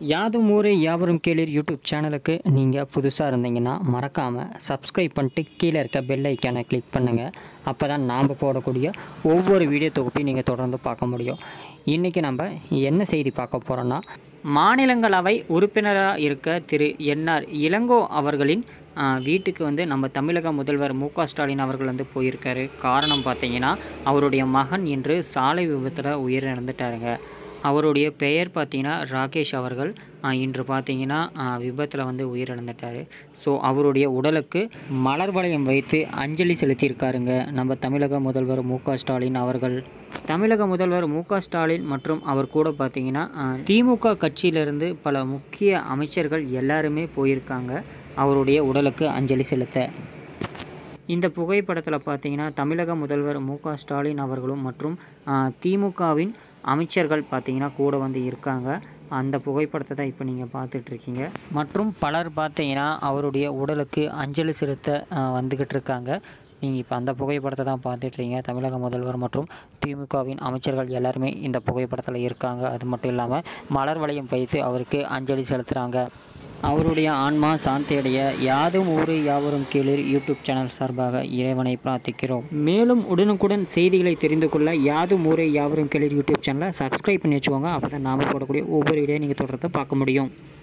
யாதும் ஊரே யாவரும் கேளீர் யூடியூப் சேனலுக்கு நீங்கள் புதுசாக இருந்தீங்கன்னா மறக்காமல் சப்ஸ்கிரைப் பண்ணிட்டு கீழே இருக்க பெல் ஐக்கானை கிளிக் பண்ணுங்கள் அப்போ தான் நாம் போடக்கூடிய ஒவ்வொரு வீடியோ தொகுப்பையும் நீங்கள் தொடர்ந்து பார்க்க முடியும் இன்றைக்கி நம்ம என்ன செய்தி பார்க்க போகிறோன்னா மாநிலங்களவை உறுப்பினராக இருக்க திரு என்ஆர் இளங்கோ அவர்களின் ஆ, வீட்டுக்கு வந்து நம்ம தமிழக முதல்வர் மு க ஸ்டாலின் அவர்கள் வந்து போயிருக்காரு காரணம் பார்த்தீங்கன்னா அவருடைய மகன் இன்று சாலை விபத்தில் உயிரிழந்துட்டாருங்க அவருடைய பெயர் பார்த்தீங்கன்னா ராகேஷ் அவர்கள் ஆ, இன்று பார்த்தீங்கன்னா விபத்தில் வந்து உயிரிழந்துட்டார் ஸோ அவருடைய உடலுக்கு மலர் வளையம் வைத்து அஞ்சலி செலுத்தியிருக்காருங்க நம்ம தமிழக முதல்வர் மு க ஸ்டாலின் அவர்கள் தமிழக முதல்வர் மு க ஸ்டாலின் மற்றும் அவர் கூட பார்த்தீங்கன்னா ஆ, திமுக கட்சியிலிருந்து பல முக்கிய அமைச்சர்கள் எல்லாருமே போயிருக்காங்க அவருடைய உடலுக்கு அஞ்சலி செலுத்த இந்த புகைப்படத்தில் பார்த்தீங்கன்னா தமிழக முதல்வர் மு க ஸ்டாலின் அவர்களும் மற்றும் ஆ, திமுகவின் அமைச்சர்கள் பார்த்தீங்கன்னா கூட வந்து இருக்காங்க அந்த புகைப்படத்தை தான் இப்போ நீங்கள் பார்த்துட்ருக்கீங்க மற்றும் பலர் பார்த்தீங்கன்னா அவருடைய உடலுக்கு அஞ்சலி செலுத்த ஆ, வந்துக்கிட்டு இருக்காங்க நீங்கள் இப்போ அந்த புகைப்படத்தை தான் பார்த்துட்ருக்கீங்க தமிழக முதல்வர் மற்றும் திமுகவின் அமைச்சர்கள் எல்லாருமே இந்த புகைப்படத்தில் இருக்காங்க அது மட்டும் இல்லாமல் மலர் வளையம் வைத்து அவருக்கு அஞ்சலி செலுத்துகிறாங்க அவருடைய ஆன்மா சாந்தியடைய யாதும் ஊரு யாவரும் கீழீர் யூடியூப் சேனல் சார்பாக இறைவனை பிரார்த்திக்கிறோம் மேலும் உடனுக்குடன் செய்திகளை தெரிந்து கொள்ள யாதும் ஊரே யாவரும் கீழீர் யூடியூப் சேனலை சப்ஸ்கிரைப் பண்ணி வச்சுக்கோங்க அப்போ தான் நாம் போடக்கூடிய ஒவ்வொரு வீடியோ நீங்கள் தொடர்ந்து பார்க்க முடியும்